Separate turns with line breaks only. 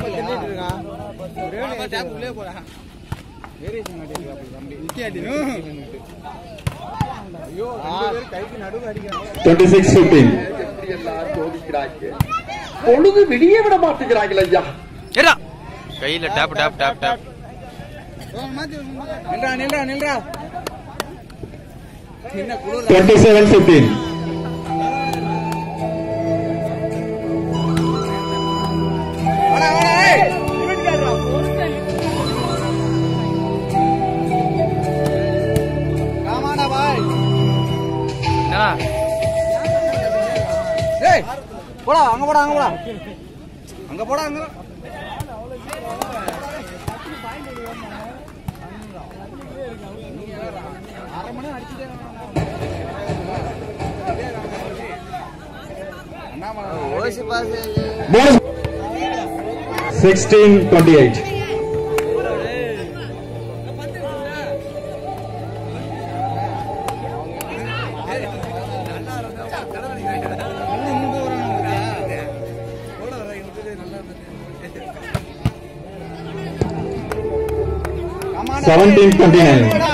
twenty six fifteen
எப்படி எல்லாம் சோதிக்கிறாங்க பொழுது விடிய விட மாட்டேங்கிறாங்களே ஐயா
ஏடா கையில tape tape tape tape
twenty seven fifteen
என்னடா
போடா அங்க போடா அங்க போடா அங்க போடா அங்க
bonus sixteen twenty eight seventeen twenty nine